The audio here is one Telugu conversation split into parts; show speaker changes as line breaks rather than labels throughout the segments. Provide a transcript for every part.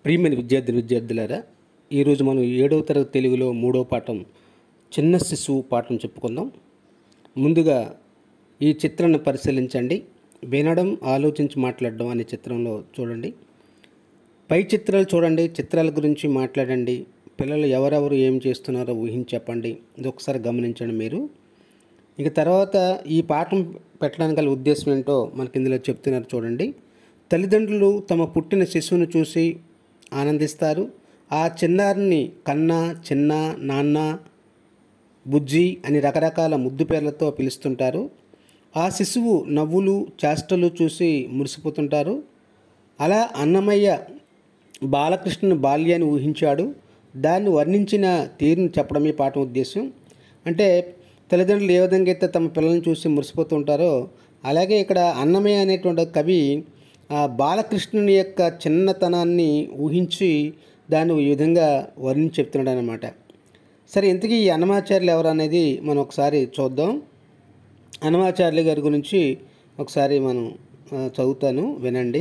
ప్రియమైన విద్యార్థి విద్యార్థులారా ఈరోజు మనం ఏడవ తరగతి తెలుగులో మూడవ పాఠం చిన్న శిశువు పాఠం చెప్పుకుందాం ముందుగా ఈ చిత్రాన్ని పరిశీలించండి వినడం ఆలోచించి మాట్లాడడం అనే చిత్రంలో చూడండి పై చిత్రాలు చూడండి చిత్రాల గురించి మాట్లాడండి పిల్లలు ఎవరెవరు ఏం చేస్తున్నారో ఊహించి చెప్పండి ఇది ఒకసారి గమనించండి మీరు ఇక తర్వాత ఈ పాఠం పెట్టడానికి గల ఉద్దేశం ఏంటో మనకి ఇందులో చెప్తున్నారు చూడండి తల్లిదండ్రులు తమ పుట్టిన శిశువును చూసి ఆనందిస్తారు ఆ చిన్నారిని కన్న చిన్న నాన్న బుజ్జి అని రకరకాల ముద్దు పేర్లతో పిలుస్తుంటారు ఆ శిశువు నవ్వులు చేష్టలు చూసి మురిసిపోతుంటారు అలా అన్నమయ్య బాలకృష్ణుని బాల్యాన్ని ఊహించాడు దాన్ని వర్ణించిన తీరుని చెప్పడమే పాఠం ఉద్దేశం అంటే తల్లిదండ్రులు ఏ విధంగా అయితే తమ పిల్లల్ని చూసి మురిసిపోతూ ఉంటారో అలాగే ఇక్కడ అన్నమయ్య అనేటువంటి కవి ఆ బాలకృష్ణుని యొక్క చిన్నతనాన్ని ఊహించి దాన్ని ఈ విధంగా వర్ణించి చెప్తున్నాడు అనమాట సరే ఇంతకీ ఈ అన్నమాచార్యులు ఎవరు అనేది మనం ఒకసారి చూద్దాం అన్నమాచార్యులు గారి గురించి ఒకసారి మనం ఆ, చదువుతాను వినండి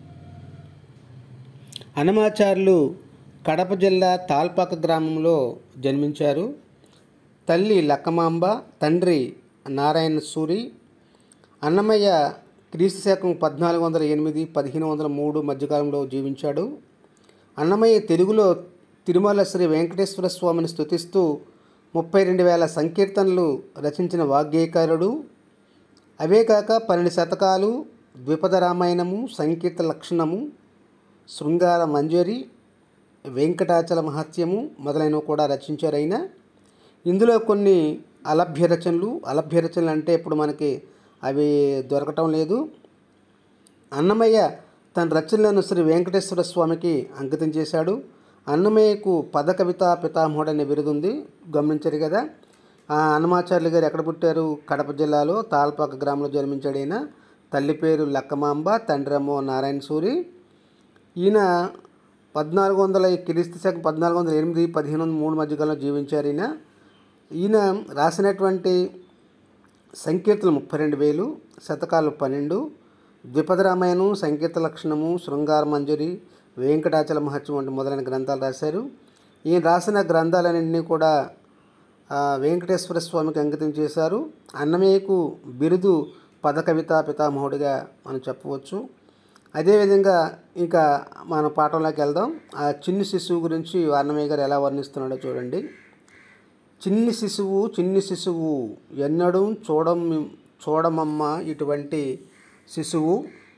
అన్నమాచార్యులు కడప జిల్లా తాల్పాక గ్రామంలో జన్మించారు తల్లి లక్కమాంబ తండ్రి నారాయణ సూరి అన్నమయ్య క్రీస్తు శకం పద్నాలుగు వందల ఎనిమిది పదిహేను వందల మూడు మధ్యకాలంలో జీవించాడు అన్నమయ్య తెలుగులో తిరుమల శ్రీ వెంకటేశ్వర స్వామిని స్తుతిస్తూ ముప్పై రెండు వేల సంకీర్తనలు రచించిన వాగ్గేయకారుడు అవే కాక పన్నెండు శతకాలు ద్విపద రామాయణము సంకీర్త లక్షణము శృంగార మంజరి వెంకటాచల మహత్యము మొదలైనవి కూడా రచించారు ఆయన ఇందులో కొన్ని అలభ్య రచనలు అలభ్య రచనలు అంటే ఇప్పుడు మనకి అవి దొరకటం లేదు అన్నమయ్య తన రచనలను శ్రీ వెంకటేశ్వర స్వామికి అంకితం చేశాడు అన్నమయ్యకు పద కవిత పితామహుడు అనే బిరుదుంది గమనించారు కదా ఆ అన్నమాచార్యులు గారు ఎక్కడ పుట్టారు కడప జిల్లాలో తాల్పాక గ్రామంలో జన్మించాడు ఈయన తల్లి పేరు లక్కమాంబ తండ్రమ్మో నారాయణ సూరి ఈయన పద్నాలుగు వందల క్రీస్తు శకం పద్నాలుగు వందల ఎనిమిది పదిహేను వందల మూడు మధ్యకాలంలో జీవించారు ఈయన ఈయన రాసినటువంటి సంకీర్తనలు ముప్పై రెండు వేలు శతకాలు పన్నెండు ద్విపద రామాయణం సంకీర్త లక్షణము శృంగార మంజరి వెంకటాచల మహత్యం వంటి మొదలైన గ్రంథాలు రాశారు ఈయన రాసిన గ్రంథాలన్నింటినీ కూడా ఆ, వెంకటేశ్వర స్వామికి అంకితం చేశారు అన్నమయ్యకు బిరుదు పద కవిత పితామహుడిగా మనం చెప్పవచ్చు అదేవిధంగా ఇంకా మన పాఠంలోకి వెళ్దాం ఆ చిన్ని శిశువు గురించి అన్నమయ్య గారు ఎలా వర్ణిస్తున్నాడో చూడండి చిన్ని శిశువు చిన్ని శిశువు ఎన్నడూ చూడం చూడమమ్మ ఇటువంటి శిశువు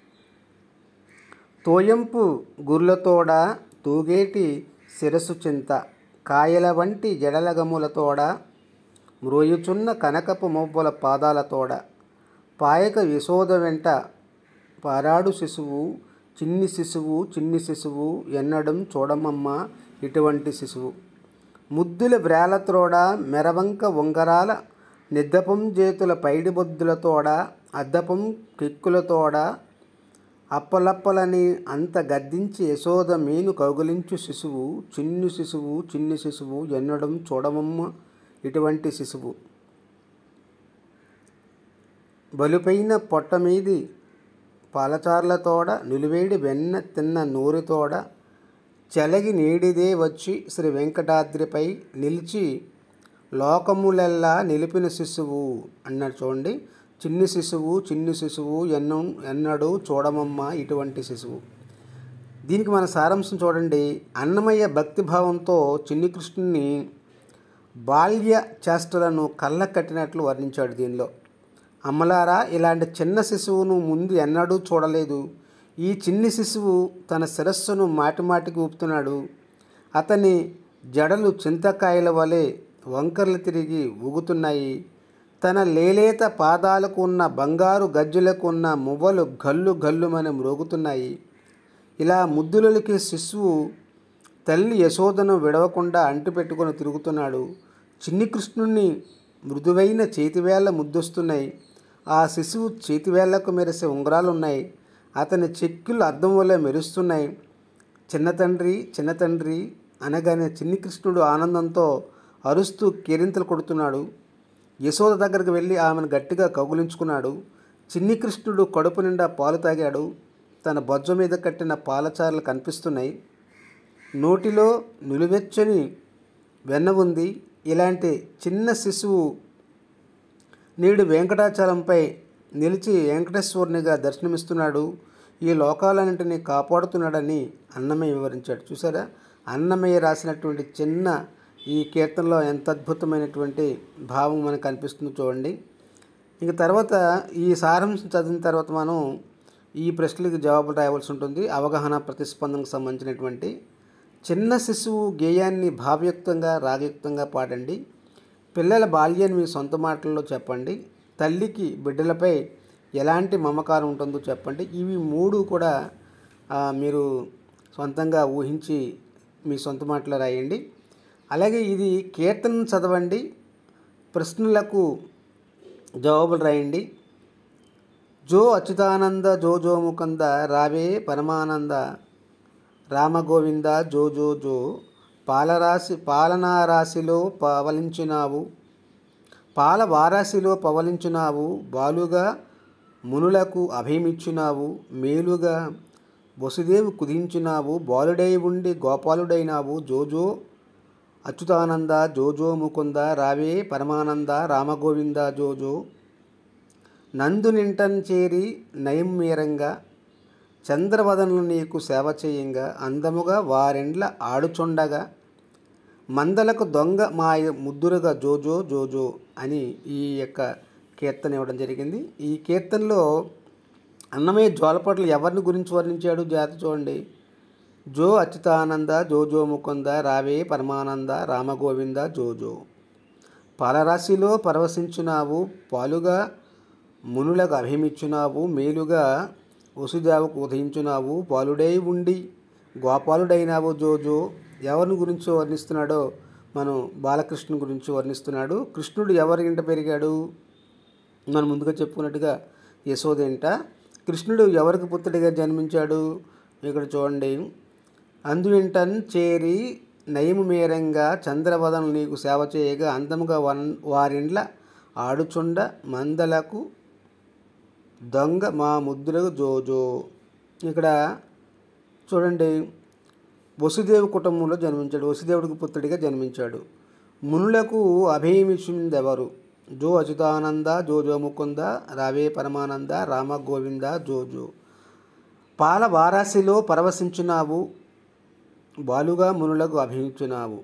తోయంపు గుర్లతోడ తూగేటి శిరసు చింత కాయల వంటి జడలగములతోడ మ్రోయుచున్న కనకపు మొబ్బల పాదాలతోడ పాయక యశోద వెంట పారాడు శిశువు చిన్ని శిశువు చిన్ని శిశువు ఎన్నడం చూడమమ్మ ఇటువంటి శిశువు ముద్దుల వ్రేలత్రోడ మెరవంక ఉంగరాల నిద్దపం చేతుల పైడిబొద్దులతోడ అద్దపం కిక్కులతోడ అప్పలప్పలని అంత గద్దించి యశోద మీను కౌగులించు శిశువు చిన్ని శిశువు చిన్ని శిశువు ఎన్నడం చూడమమ్మ ఇటువంటి శిశువు బలుపైన పొట్ట మీది పాలచార్లతోడ నిలువేడి వెన్న తిన్న నూరుతోడ చెలగి నీడిదే వచ్చి శ్రీ వెంకటాద్రిపై నిలిచి లోకములెల్లా నిలిపిన శిశువు అన్నాడు చూడండి చిన్ని శిశువు చిన్ని శిశువు ఎన్నో ఎన్నడూ చూడమమ్మ ఇటువంటి శిశువు దీనికి మన సారాంశం చూడండి అన్నమయ్య భక్తిభావంతో చిన్ని కృష్ణుని బాల్య చేష్టలను కళ్ళ కట్టినట్లు వర్ణించాడు దీనిలో అమ్మలారా ఇలాంటి చిన్న శిశువును ముందు ఎన్నడూ చూడలేదు ఈ చిన్ని శిశువు తన శిరస్సును మాటిమాటికి ఊపుతున్నాడు అతని జడలు చింతకాయల వలె వంకర్లు తిరిగి ఊగుతున్నాయి తన లేలేత పాదాలకు ఉన్న బంగారు గజ్జులకు ఉన్న మువ్వలు గల్లు గల్లుమని మ్రోగుతున్నాయి ఇలా ముద్దులకి శిశువు తల్లి యశోదను విడవకుండా అంటిపెట్టుకొని తిరుగుతున్నాడు చిన్ని కృష్ణుణ్ణి మృదువైన చేతివేళ్ల ముద్దొస్తున్నాయి ఆ శిశువు చేతివేళ్లకు మెరిసే ఉంగరాలు ఉన్నాయి అతని చెక్కులు అద్దం వల్ల మెరుస్తున్నాయి చిన్న తండ్రి చిన్న తండ్రి అనగానే చిన్ని కృష్ణుడు ఆనందంతో అరుస్తూ కేరింతలు కొడుతున్నాడు యశోద దగ్గరికి వెళ్ళి ఆమెను గట్టిగా కౌగులించుకున్నాడు చిన్ని కృష్ణుడు కడుపు నిండా పాలు తాగాడు తన బొజ్జ మీద కట్టిన పాలచారలు కనిపిస్తున్నాయి నోటిలో నిలువెచ్చని వెన్న ఉంది ఇలాంటి చిన్న శిశువు నేడు వెంకటాచలంపై నిలిచి వెంకటేశ్వరునిగా దర్శనమిస్తున్నాడు ఈ లోకాలన్నింటినీ కాపాడుతున్నాడని అన్నమయ్య వివరించాడు చూసారా అన్నమయ్య రాసినటువంటి చిన్న ఈ కీర్తనలో ఎంత అద్భుతమైనటువంటి భావం మనకు కనిపిస్తుందో చూడండి ఇంక తర్వాత ఈ సారాంశం చదివిన తర్వాత మనం ఈ ప్రశ్నలకు జవాబులు రాయవలసి ఉంటుంది అవగాహన ప్రతిస్పందనకు సంబంధించినటువంటి చిన్న శిశువు గేయాన్ని భావయుక్తంగా రాగయుక్తంగా పాడండి పిల్లల బాల్యాన్ని మీ సొంత మాటల్లో చెప్పండి తల్లికి బిడ్డలపై ఎలాంటి మమకారం ఉంటుందో చెప్పండి ఇవి మూడు కూడా ఆ, మీరు సొంతంగా ఊహించి మీ సొంత మాటలో రాయండి అలాగే ఇది కీర్తన చదవండి ప్రశ్నలకు జవాబులు రాయండి జో అచ్యుతానంద జో జో ముకుంద రావే పరమానంద రామగోవింద జో జో జో పాలరాశి పాలనారాశిలో పవలించినావు పాల వారాశిలో పవలించినావు బాలుగా మునులకు అభయమిచ్చినావు మేలుగా వసుదేవు కుదించినావు బాలుడై ఉండి గోపాలుడైనావు జోజో అచ్యుతానంద జోజో ముకుంద రావే పరమానంద రామగోవింద జోజో నందునింటన్ చేరి నయం మీరంగా చంద్రవదనులు నీకు సేవ చేయంగా అందముగా వారెండ్ల ఆడుచుండగా మందలకు దొంగ మాయ ముద్దురుగా జోజో జోజో అని ఈ యొక్క కీర్తన ఇవ్వడం జరిగింది ఈ కీర్తనలో అన్నమయ్య జోలపాటలు ఎవరిని గురించి వర్ణించాడు జాత చూడండి జో అచ్యుతానంద జోజో ముకుంద రావే పరమానంద రామగోవింద జోజో పాలరాశిలో పరవశించున్నావు పాలుగా మునులకు అభిమిచ్చున్నావు మేలుగా వసుదేవకు ఉదయించున్నావు పాలుడై ఉండి గోపాలుడైనావు జోజో ఎవరిని గురించి వర్ణిస్తున్నాడో మనం బాలకృష్ణుని గురించి వర్ణిస్తున్నాడు కృష్ణుడు ఎవరి ఇంట పెరిగాడు మనం ముందుగా చెప్పుకున్నట్టుగా యశోద ఇంట కృష్ణుడు ఎవరికి పుత్రుడిగా జన్మించాడు ఇక్కడ చూడండి అందువింటన్ చేరి నయము మేరంగా చంద్రవదను నీకు సేవ చేయగా అందముగా వన్ వారిండ్ల ఆడుచుండ మందలకు దొంగ మా ముద్దులకు జోజో ఇక్కడ చూడండి వసుదేవు కుటుంబంలో జన్మించాడు వసుదేవుడికి పుత్రుడిగా జన్మించాడు మునులకు అభయమిచ్చింది ఎవరు జో అచ్యుతానంద జో జో ముకుంద రావే పరమానంద రామ గోవింద జో జో పాల వారాశిలో పరవశించున్నావు బాలుగా మునులకు అభిమించున్నావు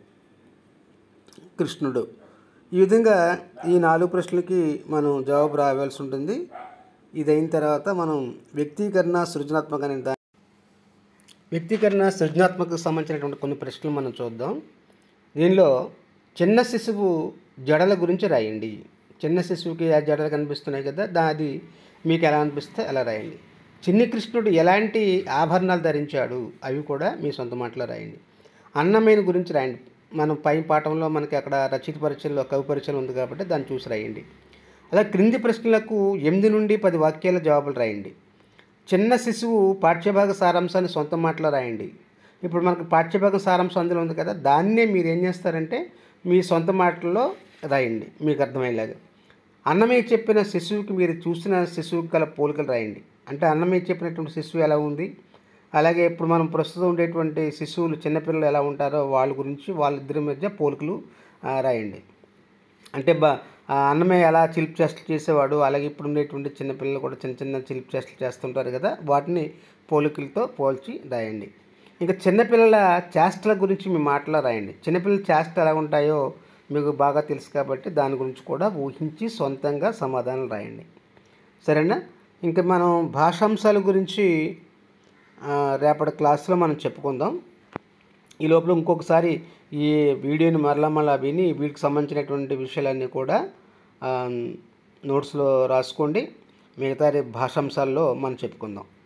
కృష్ణుడు ఈ విధంగా ఈ నాలుగు ప్రశ్నలకి మనం జవాబు రావాల్సి ఉంటుంది ఇది అయిన తర్వాత మనం వ్యక్తీకరణ సృజనాత్మక అనే దా వ్యక్తీకరణ సృజనాత్మకకు సంబంధించినటువంటి కొన్ని ప్రశ్నలు మనం చూద్దాం దీనిలో చిన్న శిశువు జడల గురించి రాయండి చిన్న శిశువుకి ఆ జడలు కనిపిస్తున్నాయి కదా దా అది మీకు ఎలా అనిపిస్తే అలా రాయండి చిన్ని కృష్ణుడు ఎలాంటి ఆభరణాలు ధరించాడు అవి కూడా మీ సొంత మాటలో రాయండి అన్నమైన గురించి రాయండి మనం పై పాఠంలో మనకి అక్కడ రచయిత పరిచయంలో కవి పరిచయం ఉంది కాబట్టి దాన్ని చూసి రాయండి అలా క్రింది ప్రశ్నలకు ఎనిమిది నుండి పది వాక్యాల జవాబులు రాయండి చిన్న శిశువు పాఠ్యభాగ సారాంశాన్ని సొంత మాటలో రాయండి ఇప్పుడు మనకు పాఠ్యభాగం సారాంశం అందులో ఉంది కదా దాన్నే మీరు ఏం చేస్తారంటే మీ సొంత మాటల్లో రాయండి మీకు అర్థమయ్యేలాగా అన్నమయ్య చెప్పిన శిశువుకి మీరు చూసిన శిశువుకి గల పోలికలు రాయండి అంటే అన్నమయ్య చెప్పినటువంటి శిశువు ఎలా ఉంది అలాగే ఇప్పుడు మనం ప్రస్తుతం ఉండేటువంటి శిశువులు చిన్నపిల్లలు ఎలా ఉంటారో వాళ్ళ గురించి వాళ్ళిద్దరి మధ్య పోలికలు ఆ, రాయండి అంటే బా ఆ అన్నమయ్య ఎలా చిలిపి చేష్టలు చేసేవాడు అలాగే ఇప్పుడు ఉండేటువంటి చిన్నపిల్లలు కూడా చిన్న చిన్న చిలిపి చేష్టలు చేస్తుంటారు కదా వాటిని పోలికలతో పోల్చి రాయండి ఇంకా చిన్నపిల్లల చేష్టల గురించి మీ మాటలో రాయండి చిన్నపిల్లల చేష్టలు ఎలా ఉంటాయో మీకు బాగా తెలుసు కాబట్టి దాని గురించి కూడా ఊహించి సొంతంగా సమాధానం రాయండి సరేనా ఇంకా మనం భాషాంశాల గురించి ఆ, రేపటి క్లాస్లో మనం చెప్పుకుందాం ఈ లోపల ఇంకొకసారి ఈ వీడియోని మరలా మరలా విని వీటికి సంబంధించినటువంటి విషయాలన్నీ కూడా ఆ, నోట్స్లో రాసుకోండి మిగతా రేపు భాషాంశాల్లో మనం చెప్పుకుందాం